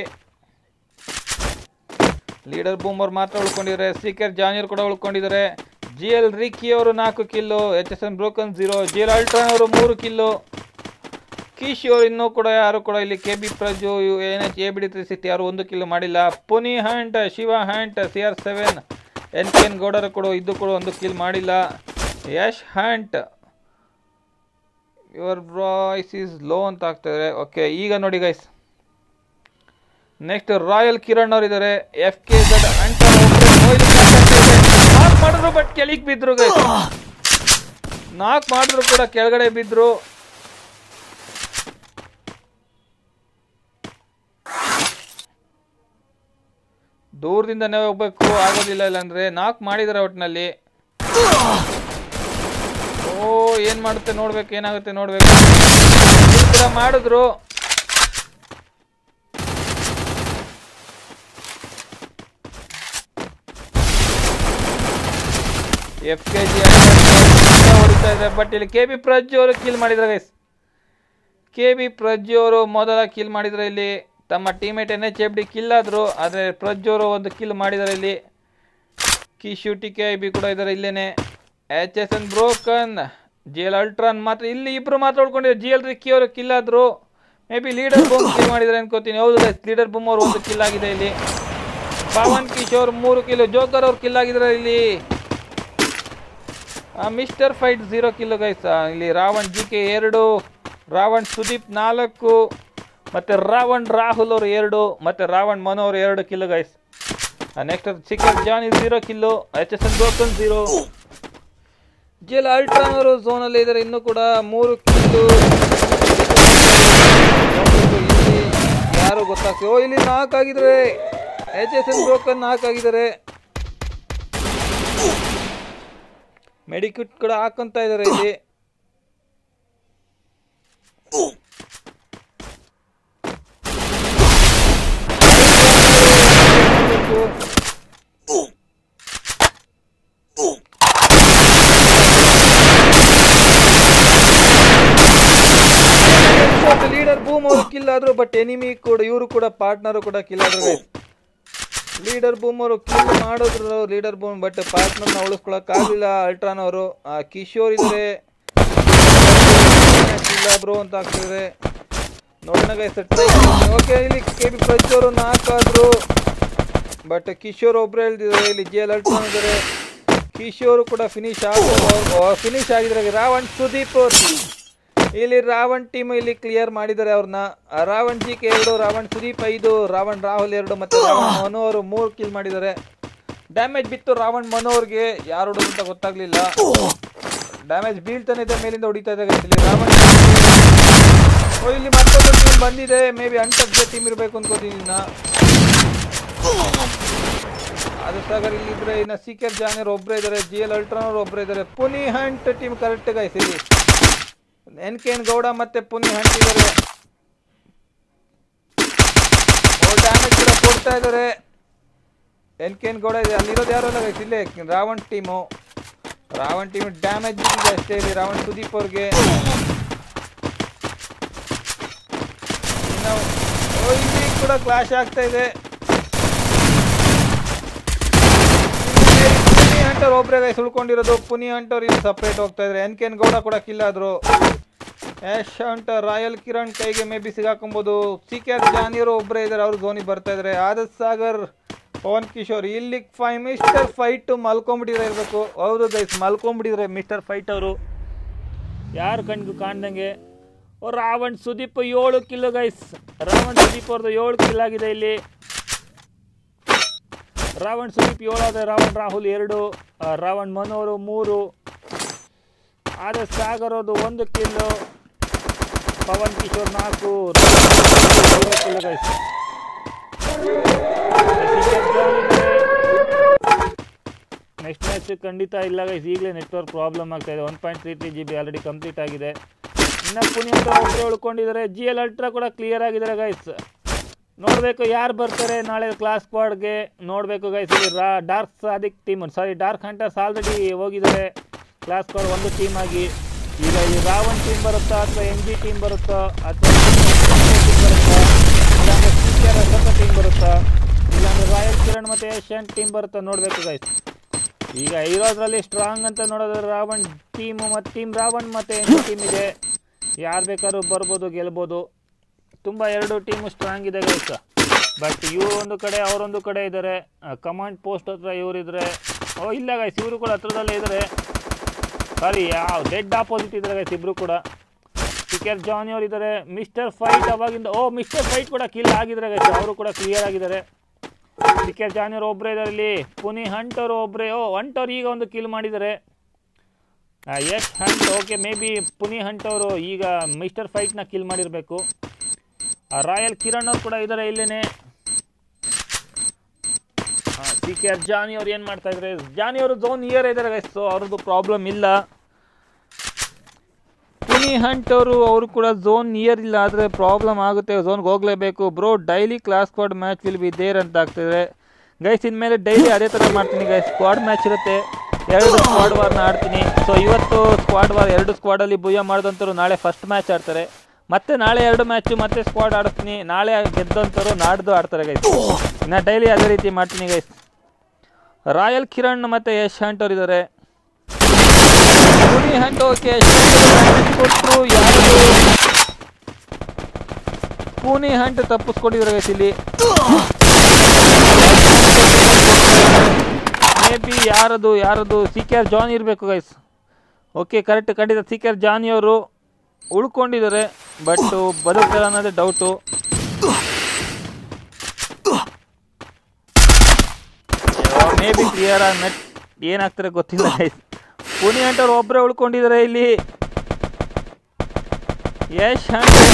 ಲೀಡರ್ ಬೂಮ್ ಅವ್ರು ಮಾತ್ರ ಉಳ್ಕೊಂಡಿದ್ದಾರೆ ಸೀಕರ್ ಜಾನಿಯರ್ ಕೂಡ ಉಳ್ಕೊಂಡಿದ್ದಾರೆ ಜಿ ಎಲ್ ರಿಕ್ಕಿ ಅವರು ನಾಲ್ಕು kill H S N broken zero G L Ultron ಅವರು ಮೂರು ಕಿಲ್ಲು ಕೀಶ್ ಅವರು ಇನ್ನೂ ಕೂಡ ಯಾರು ಕೂಡ ಇಲ್ಲಿ K B Praju N H A B D three sixty ಯಾರು ಒಂದು ಕಿಲ್ಲು ಮಾಡಿಲ್ಲ Puni hunt Shiva hunt C R seven N K N ಗೌಡರು ಕೂಡ ಇದು ಕೂಡ ಒಂದು ಕಿಲ್ ಮಾಡಿಲ್ಲ Yash hunt your voice is low ಅಂತ ಆಗ್ತಿದ್ದಾರೆ ಓಕೆ ಈಗ ನೋಡಿ ಗೈಸ್ ನೆಕ್ಸ್ಟ್ ರಾಯಲ್ ಕಿರಣ್ ಅವ್ರು ಇದ್ದಾರೆ ಎಫ್ ಕೆ ಜಡ್ ನಾಕ್ ಮಾಡಿದ್ರು ಬಟ್ ಕೆಳಗ್ ಬಿದ್ರು ಗೈಸ್ ನಾಕ್ ಮಾಡಿದ್ರು ಕೂಡ ಕೆಳಗಡೆ ಬಿದ್ರು ದೂರದಿಂದನೇ ಹೋಗ್ಬೇಕು ಆಗೋದಿಲ್ಲ ಇಲ್ಲಾಂದ್ರೆ ನಾಕ್ ಮಾಡಿದಾರೆ ಒಟ್ಟಿನಲ್ಲಿ ಓ ಏನ್ ಮಾಡುತ್ತೆ ನೋಡ್ಬೇಕು ಏನಾಗುತ್ತೆ ನೋಡ್ಬೇಕು kill ಕೂಡ ಮಾಡಿದ್ರು ಎಫ್ ಕೆ ಜಿ ಹೊಡಿತಾ ಇದ್ದಾರೆ ಬಟ್ ಇಲ್ಲಿ ಕೆ ಬಿ ಪ್ರಜ್ಜು ಅವರು ಕಿಲ್ ಮಾಡಿದ್ದಾರೆ ಗೈಸ್ ಕೆ ಬಿ ಪ್ರಜ್ಜು ಅವರು ಮೊದಲ ಕಿಲ್ ಮಾಡಿದ್ರೆ ಇಲ್ಲಿ ತಮ್ಮ teammate N H F D kill ಆದ್ರು ಆದರೆ ಪ್ರಜ್ಜು ಅವರು ಒಂದು ಕಿಲ್ ಮಾಡಿದ್ದಾರೆ ಇಲ್ಲಿ Kishu T K I B ಕೂಡ ಇದ್ದಾರೆ ಇಲ್ಲೇನೆ H S N broken G L Ultron ಮಾತ್ರ ಇಲ್ಲಿ ಇಬ್ರು ಮಾತ್ರ ಉಳ್ಕೊಂಡಿದ್ದಾರೆ ಜಿ ಎಲ್ ರಿಕ್ಕಿ ಅವರು ಕಿಲ್ ಆದ್ರು maybe leader boom kill ಮಾಡಿದ್ದಾರೆ ಅನ್ಕೋತೀನಿ ಹೌದು ಲೀಡರ್ ಬೂಮ್ ಅವರು ಒಂದು ಕಿಲ್ ಆಗಿದೆ ಇಲ್ಲಿ ಪವನ್ ಕಿಶೋರ್ ಮೂರು ಕಿಲ್ ಜೋಕರ್ ಅವ್ರು ಕಿಲ್ ಆಗಿದ್ದಾರೆ ಇಲ್ಲಿ ಮಿಸ್ಟರ್ ಫೈಟ್ ಝೀರೋ ಕಿಲೋ ಗೈಸ್ ಇಲ್ಲಿ ರಾವಣ್ ಜಿ ಕೆ ಎರಡು ರಾವಣ್ ಸುದೀಪ್ ನಾಲ್ಕು ಮತ್ತೆ ರಾವಣ್ ರಾಹುಲ್ ಅವರು ಎರಡು ಮತ್ತೆ ರಾವಣ್ ಮನು ಅವರು ಎರಡು ಕಿಲೋ guys next chicken Johnny zero ಕಿಲೋ ಎಚ್ ಎಸ್ ಎನ್ ಗೋಕನ್ ಝೀರೋ ಜೆಲ್ ಅಲ್ಟ್ರಾನ್ ಅವರು ಝೋನಲ್ಲಿ ಇದ್ದಾರೆ ಇನ್ನೂ ಕೂಡ ಮೂರು ಕಿಲ್ಲು ಇಲ್ಲಿ ಯಾರು ಗೊತ್ತಾಗ್ತದೆ ಓ ಇಲ್ಲಿ ನಾಲ್ಕು ಆಗಿದ್ರೆ ಎಚ್ ಎಸ್ ಎನ್ ಬ್ರೋಕನ್ ನಾಲ್ಕು ಆಗಿದ್ದಾರೆ ಮೆಡಿಕಿಟ್ ಕೂಡ ಹಾಕೊಂತ ಇದಾರೆ ಇಲ್ಲಿ ಲೀಡರ್ ಬೂಮ್ ಅವರು ಕಿಲ್ ಆದ್ರು ಬಟ್ ಎನಿಮಿ ಕೂಡ ಇವರು ಕೂಡ ಪಾರ್ಟ್ನರ್ ಕೂಡ ಕಿಲ್ ಆದ್ರು ಲೀಡರ್ ಬೂಮ್ ಅವರು ಕಿಲ್ ಮಾಡಿದ್ರು ಲೀಡರ್ ಬೂಮ್ ಬಟ್ ಪಾರ್ಟ್ನರ್ನ ಉಳಿಸ್ಕೊಳಕ್ ಆಗ್ಲಿಲ್ಲ ಅಲ್ಟ್ರಾನ್ ಅವರು ಕಿಶೋರ್ ಇದ್ರೆ ಇಲ್ಲ ಬ್ರೋ ಅಂತ ಆಗ್ತಿದ್ರೆ ನೋಡೋಣ ಗೈಸ್ ಓಕೆ ಇಲ್ಲಿ ಕೆ ಬಿ ಪ್ರಜ್ ಅವರು ನಾಲ್ಕು ಆದ್ರು ಬಟ್ ಕಿಶೋರ್ ಒಬ್ರು ಹೇಳ್ತಿದ್ದಾರೆ ಇಲ್ಲಿ ಜಿ ಎಲ್ ಅಲ್ಟ್ರಾನ್ ಇದ್ದಾರೆ ಕಿಶೋರ್ ಕೂಡ ಫಿನಿಶ್ ಆಗ ಫಿನಿಶ್ ಆಗಿದ್ರೆ ರಾವಣ್ ಸುದೀಪ್ ಇಲ್ಲಿ ರಾವಣ್ ಟೀಮ್ ಇಲ್ಲಿ ಕ್ಲಿಯರ್ ಮಾಡಿದ್ದಾರೆ ಅವ್ರನ್ನ ರಾವಣ್ ಜಿ ಕೆ ಎರಡು ರಾವಣ್ ಸುದೀಪ್ ಐದು ರಾವಣ್ ರಾಹುಲ್ ಎರಡು ಮತ್ತೆ ರಾವಣ್ ಮನು ಅವರು ಮೂರು ಕಿಲ್ ಮಾಡಿದ್ದಾರೆ ಡ್ಯಾಮೇಜ್ ಬಿತ್ತು ರಾವಣ್ ಮನು ಅವ್ರಿಗೆ ಯಾರು ಹೊಡೋದು ಅಂತ ಗೊತ್ತಾಗ್ಲಿಲ್ಲ ಡ್ಯಾಮೇಜ್ ಬೀಳ್ತಾನೆ ಇದೆ ಮೇಲಿಂದ ಹೊಡಿತಾ ಇದೆ guys ಇಲ್ಲಿ ರಾವಣ್ ಓ ಇಲ್ಲಿ ಮತ್ತೊಂದು ಟೀಮ್ ಬಂದಿದೆ ಮೇ ಬಿ ಅಂಟಕ್ಕೆ ಟೀಮ್ ಇರಬೇಕು ಅನ್ಕೋತೀನಿ ಇನ್ನ ಅದು ಸಾಗರ್ ಇಲ್ಲಿದ್ರೆ ಇನ್ನು ಸಿ ಕೆ ಜಾನಿಯರ್ ಒಬ್ಬರೇ ಇದ್ದಾರೆ ಜಿ ಎಲ್ ಅಲ್ಟ್ರಾನವ್ರು ಒಬ್ಬರೇ ಇದ್ದಾರೆ Puni hunt team correct guys ಇಲ್ಲಿ ಎನ್ ಕೆ ಎನ್ ಗೌಡ ಮತ್ತೆ ಪುನಿ ಹಂಟ್ ಇದ್ದಾರೆ ಡ್ಯಾಮೇಜ್ ಕೂಡ ಕೊಡ್ತಾ ಇದ್ದಾರೆ ಎನ್ ಕೆ ಎನ್ ಗೌಡ ಇದೆ ಅಲ್ಲಿರೋದು ಯಾರು ಅಲ್ಲ ಗೈಸ್ ಇಲ್ಲೇ Ravan team Ravan team damage ಇದೆ ಅಷ್ಟೇ ಇಲ್ಲಿ ರಾವಣ್ ಸುದೀಪ್ ಅವ್ರಿಗೆ ಇನ್ನು ಓ, ಇಲ್ಲಿ ಕೂಡ ಕ್ಲಾಶ್ ಆಗ್ತಾ ಇದೆ ಪುನಿ ಹಂಟರ್ ಒಬ್ಬರೇ ಗೈಸ್ ಉಳ್ಕೊಂಡಿರೋದು ಪುನಿ ಹಂಟರ್ ಇಲ್ಲಿ ಸಪ್ರೇಟ್ ಹೋಗ್ತಾ ಇದ್ದಾರೆ ಎನ್ ಕೆ ಎನ್ ಗೌಡ ಕೂಡ ಕಿಲ್ ಆದ್ರು ಯಶ್ ಹಂಟರ್ ರಾಯಲ್ ಕಿರಣ್ ಕೈಗೆ ಮೇ ಬಿ ಸಿಗಾಕೊಂಬೋದು ಸಿ ಕೆ ಆರ್ ಜಾನಿಯರು ಒಬ್ಬರೇ ಇದ್ದಾರೆ ಅವರು ಧೋನಿ ಬರ್ತಾ ಇದ್ದಾರೆ ಆದತ್ ಸಾಗರ್ ಪವನ್ ಕಿಶೋರ್ ಇಲ್ಲಿ ಫೈ ಮಿಸ್ಟರ್ ಫೈಟ್ ಮಲ್ಕೊಂಬಿಟ್ಟಿದ್ರೆ ಇರಬೇಕು ಹೌದು ಗೈಸ್ ಮಲ್ಕೊಂಬಿಟ್ಟಿದ್ರೆ ಮಿಸ್ಟರ್ ಫೈಟ್ ಅವರು ಯಾರು ಕಣ್ಗೂ ಕಾಣ್ದಂಗೆ ಓ ರಾವಣ್ ಸುದೀಪ್ ಏಳು ಕಿಲೋ ಗೈಸ್ ರಾವಣ್ ಸುದೀಪ್ ಅವ್ರದ್ದು ಏಳು ಕಿಲ್ ಆಗಿದೆ ಇಲ್ಲಿ ರಾವಣ್ ಸುದೀಪ್ ಏಳಾದ್ರೆ ರಾವಣ್ ರಾಹುಲ್ ಎರಡು ಆ, ರಾವಣ್ ಮನೋರು ಮೂರು ಆದ ಸಾಗರ್ ಅವ್ರದ್ದು ಒಂದು ಕಿಲ್ಲು ಪವನ್ ಕಿಶೋರ್ ನಾಲ್ಕು ಕಿಲೋ ಗೈಸ್ ನೆಕ್ಸ್ಟ್ ಮ್ಯಾಚ್ ಖಂಡಿತ ಇಲ್ಲ ಗೈಸ್ ಈಗಲೇ ನೆಟ್ವರ್ಕ್ ಪ್ರಾಬ್ಲಮ್ ಆಗ್ತಾ ಇದೆ one point three three G B already complete ಆಗಿದೆ ಇನ್ನು ಪುಣ್ಯಂತ ಒಬ್ಬರೇ ಉಳ್ಕೊಂಡಿದ್ದಾರೆ ಜಿ ಎಲ್ ಅಲ್ಟ್ರಾ ಕೂಡ ಕ್ಲಿಯರ್ ಆಗಿದ್ದಾರೆ ಗೈಸ್ ನೋಡಬೇಕು ಯಾರು ಬರ್ತಾರೆ ನಾಳೆ ಕ್ಲಾಸ್ ಸ್ಕ್ವಾಡ್ಗೆ ನೋಡಬೇಕು ಗೈಸ್ ಇಲ್ಲಿ ರಾ dark Sadiq team sorry dark hunters already ಹೋಗಿದ್ದಾರೆ ಕ್ಲಾಸ್ ಸ್ಕ್ವಾಡ್ ಒಂದು ಟೀಮ್ ಆಗಿ ಈಗ ಇಲ್ಲಿ ರಾವಣ್ ಟೀಮ್ ಬರುತ್ತಾ ಅಥವಾ ಎನ್ ಜಿ ಟೀಮ್ ಬರುತ್ತಾ ಅಥವಾ ಟೀಮ್ ಬರುತ್ತಾ ಇಲ್ಲಾಂದ್ರೆ ಸಿ ಕೆ ಆರ್ ಟೀಮ್ ಬರುತ್ತಾ ಇಲ್ಲಾಂದ್ರೆ ರಾಯಲ್ ಕಿರಣ್ ಮತ್ತು ಏಷ್ಯನ್ ಟೀಮ್ ಬರುತ್ತಾ ನೋಡಬೇಕು ಗೈಸ್ ಈಗ ಇರೋದ್ರಲ್ಲಿ ಸ್ಟ್ರಾಂಗ್ ಅಂತ ನೋಡೋದ್ರೆ ರಾವಣ್ ಟೀಮು ಮತ್ತು ಟೀಮ್ ರಾವಣ್ ಮತ್ತು ಎನ್ ಟೀಮ್ ಇದೆ ಯಾರು ಬೇಕಾದ್ರೂ ಬರ್ಬೋದು ಗೆಲ್ಬೋದು ತುಂಬ ಎರಡು ಟೀಮು ಸ್ಟ್ರಾಂಗ್ ಇದೆ ಗೈಸ್ ಬಟ್ ಇವ್ರು ಒಂದು ಕಡೆ ಅವರೊಂದು ಕಡೆ ಇದ್ದಾರೆ ಕಮಾಂಡ್ ಪೋಸ್ಟ್ ಹತ್ರ ಇವರಿದ್ರೆ ಓ ಇಲ್ಲ ಗೈಸ್ ಇವರು ಕೂಡ ಹತ್ರದಲ್ಲೇ ಇದ್ದಾರೆ ಸಾರಿ ಯಾವ ಡೆಡ್ ಆಪೋಸಿಟ್ ಇದ್ದಾರೆ ಗೈಸ್ ಇಬ್ರು ಕೂಡ ಸಿಕೆರ್ ಜಾನಿ ಅವ್ರು ಇದ್ದಾರೆ ಮಿಸ್ಟರ್ ಫೈಟ್ ಅವಾಗಿಂದ ಓ ಮಿಸ್ಟರ್ ಫೈಟ್ ಕೂಡ ಕಿಲ್ ಆಗಿದ್ದಾರೆ ಗೈಸ್ ಅವರು ಕೂಡ ಕ್ಲಿಯರ್ ಆಗಿದ್ದಾರೆ ಸಿಕೆರ್ ಜಾನಿ ಅವರು ಒಬ್ಬರೇ ಇದ್ದಾರೆ ಇಲ್ಲಿ ಪುನಿ ಹಂಟ್ ಅವರು ಒಬ್ಬರೇ ಓ ಹಂಟ್ ಅವ್ರು ಈಗ ಒಂದು ಕಿಲ್ ಮಾಡಿದ್ದಾರೆ Yash hunt okay maybe Puni hunt ಅವರು ಈಗ ಮಿಸ್ಟರ್ ಫೈಟ್ನ ಕಿಲ್ ಮಾಡಿರಬೇಕು ರಾಯಲ್ ಕಿರಣ್ ಅವ್ರು ಕೂಡ ಇದ್ದಾರೆ ಇಲ್ಲೇನೆ ಸಿ ಕೆ ಆರ್ ಜಾನಿ ಅವ್ರು ಏನು ಮಾಡ್ತಾ ಇದ್ದಾರೆ ಜಾನಿ ಅವರು ಝೋನ್ ಇಯರ್ ಇದ್ದಾರೆ ಗೈಸ್ ಸೊ ಅವ್ರದ್ದು ಪ್ರಾಬ್ಲಮ್ ಇಲ್ಲ ಪುನಿ ಹಂಟ್ ಅವರು ಅವರು ಕೂಡ ಝೋನ್ ನಿಯರ್ ಇಲ್ಲ ಆದರೆ ಪ್ರಾಬ್ಲಮ್ ಆಗುತ್ತೆ ಝೋನ್ಗೆ ಹೋಗಲೇಬೇಕು bro daily clash squad match will be there ಅಂತ ಆಗ್ತಿದೆ ಗೈಸ್ ಇನ್ಮೇಲೆ ಡೈಲಿ ಅದೇ ಥರ ಮಾಡ್ತೀನಿ ಗೈಸ್ ಸ್ಕ್ವಾಡ್ ಮ್ಯಾಚ್ ಇರುತ್ತೆ ಎರಡು ಸ್ಕ್ವಾಡ್ ವಾರ್ನ ಆಡ್ತೀನಿ ಸೊ ಇವತ್ತು ಸ್ಕ್ವಾಡ್ ವಾರ್ ಎರಡು ಸ್ಕ್ವಾಡಲ್ಲಿ ಭುಯ್ಯ ಮಾಡಿದಂಥವ್ರು ನಾಳೆ ಫಸ್ಟ್ ಮ್ಯಾಚ್ ಆಡ್ತಾರೆ ಮತ್ತೆ ನಾಳೆ ಎರಡು ಮ್ಯಾಚು ಮತ್ತೆ ಸ್ಕ್ವಾಡ್ ಆಡಿಸ್ತೀನಿ ನಾಳೆ ಗೆದ್ದಂಥವ್ರು ನಾಡ್ದು ಆಡ್ತಾರೆ ಗೈಸ್ ಇನ್ನು ಡೈಲಿ ಅದೇ ರೀತಿ ಮಾಡ್ತೀನಿ ಗೈಸ್ ರಾಯಲ್ ಕಿರಣ್ ಮತ್ತು ಯಶ್ ಹಂಟ್ ಅವ್ರು ಇದ್ದಾರೆ ಪುನಿ ಹಂಟ್ ಓಕೆ ಕೊಟ್ಟರು ಯಾರು ಪೂನಿ ಹಂಟ್ ತಪ್ಪಿಸ್ಕೊಂಡಿದ್ದಾರೆ ಗೈಸ್ ಇಲ್ಲಿ ಮೇ ಬಿ ಯಾರದು ಯಾರದು ಸಿ ಕೆ ಆರ್ ಜಾನ್ ಇರಬೇಕು ಗೈಸ್ ಓಕೆ ಕರೆಕ್ಟ್ ಖಂಡಿತ ಸಿ ಕೆ ಆರ್ ಜಾನಿ ಅವರು ಉಳ್ಕೊಂಡಿದ್ದಾರೆ ಬಟ್ ಬದುಕ್ತಾರೆ ಅನ್ನೋದೇ ಡೌಟು ಮೇ ಬಿ ಕ್ಲಿಯರ್ ಆಗಿ ನೆಟ್ ಏನಾಗ್ತಾರೆ ಗೊತ್ತಿಲ್ಲ ಗೈಸ್ ಪುನಿ ಹಂಟರ್ ಒಬ್ಬರೇ ಉಳ್ಕೊಂಡಿದ್ದಾರೆ ಇಲ್ಲಿ ಯಶ್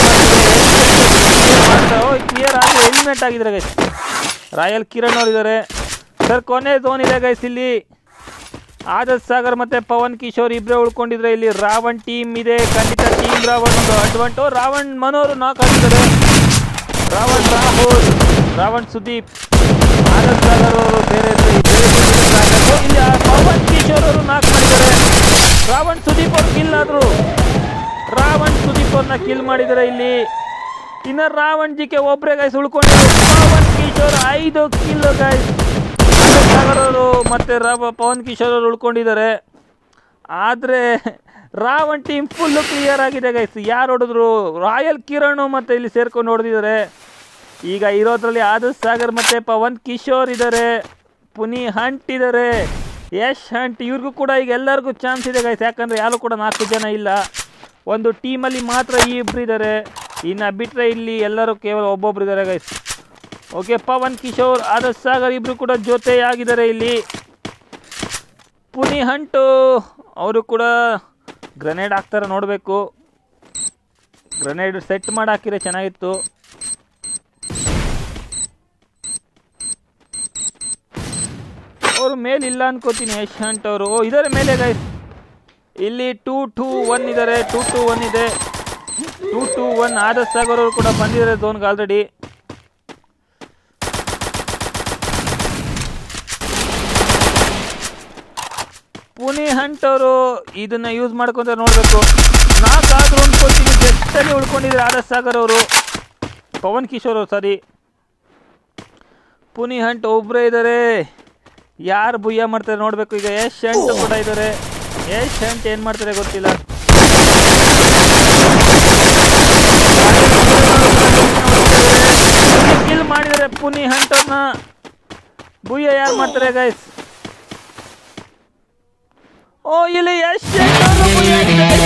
ಕ್ಲಿಯರ್ ಆಗಿ ಎಲಿಮಿನೇಟ್ ಆಗಿದ್ದಾರೆ ಗೈಸ್ ರಾಯಲ್ ಕಿರಣ್ ಅವ್ರು ಇದ್ದಾರೆ ಸರ್ ಕೊನೆ ಝೋನ್ ಇದೆ ಗೈಸ್ ಇಲ್ಲಿ ಆದತ್ ಸಾಗರ್ ಮತ್ತೆ ಪವನ್ ಕಿಶೋರ್ ಇಬ್ಬರೇ ಉಳ್ಕೊಂಡಿದ್ರೆ ಇಲ್ಲಿ ರಾವಣ್ ಟೀಮ್ ಇದೆ ಖಂಡಿತ ಟೀಮ್ ರಾವಣ್ ಒಂದು ಅಡ್ವಾಂಟು ರಾವಣ್ ಮನೋರು ನಾಕ್ ಆಗಿದ್ದಾರೆ ರಾವಣ್ ರಾಹುಲ್ ರಾವಣ್ ಸುದೀಪ್ ಆನಂದ್ ಸಾಗರ್ ಅವರು ಬೇರೆ ಬೇರೆ ಬೇರೆ ಸಾಗರ್ ಇಲ್ಲಿ ಆ ಪವನ್ ಕಿಶೋರ್ ಅವರು ನಾಕ್ ಮಾಡಿದ್ದಾರೆ ರಾವಣ್ ಸುದೀಪ್ ಅವ್ರು ಕಿಲ್ ಆದ್ರು ರಾವಣ್ ಸುದೀಪ್ ಅವ್ರನ್ನ ಕಿಲ್ ಮಾಡಿದ್ದಾರೆ ಇಲ್ಲಿ ಇನ್ನ ರಾವಣ್ ಜಿಕೆ ಒಬ್ಬರೇ ಗೈಸ್ ಉಳ್ಕೊಂಡಿದ್ದಾರೆ ಪವನ್ ಕಿಶೋರ್ ಐದು ಕಿಲ್ ಗೈಸ್ ಆನಂದ್ ಸಾಗರ್ ಅವರು ಮತ್ತೆ ರಾವ ಪವನ್ ಕಿಶೋರ್ ಅವರು ಉಳ್ಕೊಂಡಿದ್ದಾರೆ ಆದರೆ ರಾವಣ್ ಟೀಮ್ ಫುಲ್ಲು ಕ್ಲಿಯರ್ ಆಗಿದೆ ಗೈಸ್ ಯಾರು ಹೊಡೆದ್ರು ರಾಯಲ್ ಕಿರಣ್ ಮತ್ತೆ ಇಲ್ಲಿ ಸೇರ್ಕೊಂಡು ಹೊಡೆದಿದ್ದಾರೆ ಈಗ ಇರೋದ್ರಲ್ಲಿ ಆದತ್ ಸಾಗರ್ ಮತ್ತೆ ಪವನ್ ಕಿಶೋರ್ ಇದ್ದಾರೆ ಪುನಿ ಹಂಟ್ ಇದ್ದಾರೆ ಯಶ್ ಹಂಟ್ ಇವ್ರಿಗೂ ಕೂಡ ಈಗ ಎಲ್ಲರಿಗೂ ಚಾನ್ಸ್ ಇದೆ ಗೈಸ್ ಯಾಕಂದರೆ ಯಾರು ಕೂಡ ನಾಲ್ಕು ಜನ ಇಲ್ಲ ಒಂದು ಟೀಮಲ್ಲಿ ಮಾತ್ರ ಈ ಇಬ್ರು ಇದ್ದಾರೆ ಇನ್ನು ಬಿಟ್ಟರೆ ಇಲ್ಲಿ ಎಲ್ಲರೂ ಕೇವಲ ಒಬ್ಬೊಬ್ರು ಇದ್ದಾರೆ ಗೈಸ್ ಓಕೆ ಪವನ್ ಕಿಶೋರ್ ಆದತ್ ಸಾಗರ್ ಇಬ್ರು ಕೂಡ ಜೊತೆಯಾಗಿದ್ದಾರೆ ಇಲ್ಲಿ ಪುನಿ ಹಂಟು ಅವರು ಕೂಡ ಗ್ರನೇಡ್ ಹಾಕ್ತಾರೆ ನೋಡಬೇಕು ಗ್ರನೇಡ್ ಸೆಟ್ ಮಾಡಿ ಹಾಕಿದ್ರೆ ಚೆನ್ನಾಗಿತ್ತು ಅವ್ರ ಮೇಲೆ ಇಲ್ಲ ಅನ್ಕೋತೀನಿ ಯಶಾಂಟ್ ಅವರು ಓ ಇದಾರೆ ಮೇಲೆ ಗೈಸ್ ಇಲ್ಲಿ ಟೂ ಟೂ ಒನ್ ಇದ್ದಾರೆ ಟೂ ಟೂ ಒನ್ ಇದೆ ಟೂ ಟೂ ಒನ್ ಆದರ್ ಸಾಗರ್ ಅವರು ಕೂಡ ಬಂದಿದ್ದಾರೆ ಝೋನ್ಗೆ ಆಲ್ರೆಡಿ ಪುನಿ ಹಂಟ್ ಅವರು ಇದನ್ನ ಯೂಸ್ ಮಾಡ್ಕೊಂತ ನೋಡಬೇಕು ನಾಲ್ಕಾದ್ರೂ ಅನ್ಕೋತೀನಿ ಜಸ್ಟಲ್ಲಿ ಉಳ್ಕೊಂಡಿದ್ದಾರೆ ಆದರ್ ಸಾಗರ್ ಅವರು ಪವನ್ ಕಿಶೋರ್ ಅವರು ಸಾರಿ ಪುನಿ ಹಂಟ್ ಒಬ್ಬರೇ ಇದ್ದಾರೆ ಯಾರು ಬುಯ್ಯ ಮಾಡ್ತಾರೆ ನೋಡಬೇಕು ಈಗ ಯಶ್ ಹಂಟ್ ಕೂಡ ಇದ್ದಾರೆ ಯಶ್ ಹಂಟ್ ಏನು ಮಾಡ್ತಾರೆ ಗೊತ್ತಿಲ್ಲ ಕಿಲ್ ಮಾಡಿದ್ದಾರೆ ಪುನಿ ಹಂಟ್ ಅವ್ರನ್ನ ಬುಯ್ಯ ಯಾರು ಮಾಡ್ತಾರೆ ಗೈಸ್ ಓ ಇಲ್ಲಿ ಯಶ್ ಹಂಟ್ ಅವ್ರನ್ನ ಬುಯ್ಯ ಹಾಕಿದ್ದಾರೆ.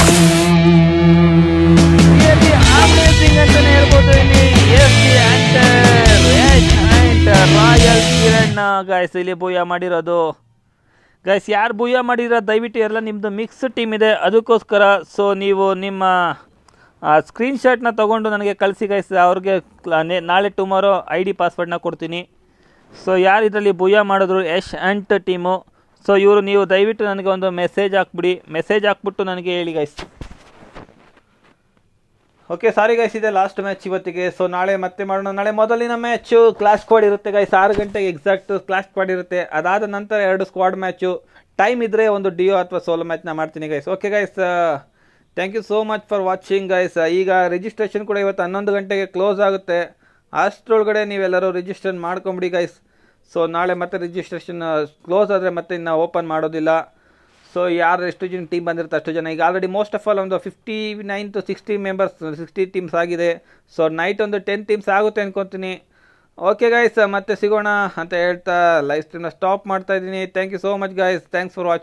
Really amazing ಅಂತಾನೆ ಹೇಳ್ಬೋದು ಇಲ್ಲಿ S D hunter S hunter royal Kiran guys ಇಲ್ಲಿ ಬೂಯ ಮಾಡಿರೋದು ಗೈಸ್ ಯಾರು ಬೂಯ ಮಾಡಿರೋ ದಯವಿಟ್ಟು ಎಲ್ಲ ನಿಮ್ಮದು ಮಿಕ್ಸ್ ಟೀಮ್ ಇದೆ ಅದಕ್ಕೋಸ್ಕರ ಸೊ ನೀವು ನಿಮ್ಮ ಸ್ಕ್ರೀನ್ಶಾಟ್ನ ತೊಗೊಂಡು ನನಗೆ ಕಳಿಸಿ ಗೈಸ್ ಅವ್ರಿಗೆ ಕ್ಲ- ನೆ- ನಾಳೆ ಟುಮಾರೋ ಐ ಡಿ ಪಾಸ್ವರ್ಡ್ನ ಕೊಡ್ತೀನಿ ಸೊ ಯಾರು ಇದರಲ್ಲಿ ಬುಯ್ಯ ಮಾಡಿದ್ರು ಯಶ್ ಅಂಟ್ ಟೀಮು ಸೊ ಇವರು ನೀವು ದಯವಿಟ್ಟು ನನಗೆ ಒಂದು ಮೆಸೇಜ್ ಹಾಕ್ಬಿಡಿ ಮೆಸೇಜ್ ಹಾಕ್ಬಿಟ್ಟು ನನಗೆ ಹೇಳಿ ಗೈಸ್ ಓಕೆ ಸಾರಿ ಗೈಸ್ ಇದೆ ಲಾಸ್ಟ್ ಮ್ಯಾಚ್ ಇವತ್ತಿಗೆ ಸೊ ನಾಳೆ ಮತ್ತೆ ಮಾಡೋಣ ನಾಳೆ ಮೊದಲಿನ ಮ್ಯಾಚು ಕ್ಲಾಸ್ ಸ್ಕ್ವಾಡ್ ಇರುತ್ತೆ ಗೈಸ್ ಆರು ಗಂಟೆಗೆ ಎಕ್ಸಾಕ್ಟ್ ಕ್ಲಾಸ್ ಸ್ಕ್ವಾಡ್ ಇರುತ್ತೆ ಅದಾದ ನಂತರ ಎರಡು ಸ್ಕ್ವಾಡ್ ಮ್ಯಾಚು ಟೈಮ್ ಇದ್ದರೆ ಒಂದು ಡಿಯೋ ಅಥವಾ ಸೋಲೋ ಮ್ಯಾಚ್ನ ಮಾಡ್ತೀನಿ guys okay guys thank you so much for watching guys ಈಗ ರಿಜಿಸ್ಟ್ರೇಷನ್ ಕೂಡ ಇವತ್ತು ಹನ್ನೊಂದು ಗಂಟೆಗೆ ಕ್ಲೋಸ್ ಆಗುತ್ತೆ ಅಷ್ಟರೊಳಗಡೆ ನೀವೆಲ್ಲರೂ ರಿಜಿಸ್ಟ್ರೇಷನ್ ಮಾಡ್ಕೊಂಬಿಡಿ ಗೈಸ್ ಸೊ ನಾಳೆ ಮತ್ತೆ ರಿಜಿಸ್ಟ್ರೇಷನ್ ಕ್ಲೋಸ್ ಆದರೆ ಮತ್ತೆ ಇನ್ನು ಓಪನ್ ಮಾಡೋದಿಲ್ಲ ಸೊ ಯಾರು ಎಷ್ಟು ಜನ ಟೀಮ್ ಬಂದಿರುತ್ತೆ ಅಷ್ಟು ಜನ ಈಗ ಆಲ್ರೆಡಿ ಮೋಸ್ಟ್ ಆಫ್ ಆಲ್ ಒಂದು fifty nine to sixty members sixty teams ಆಗಿದೆ ಸೊ ನೈಟ್ ಒಂದು ಟೆನ್ ಟೀಮ್ಸ್ ಆಗುತ್ತೆ ಅನ್ಕೊತೀನಿ ಓಕೆ ಗೈಸ್ ಮತ್ತೆ ಸಿಗೋಣ ಅಂತ ಹೇಳ್ತಾ ಲೈವ್ ಸ್ಟ್ರೀಮ್ನ ಸ್ಟಾಪ್ ಮಾಡ್ತಾ ಇದ್ದೀನಿ thank you so much guys thanks for watching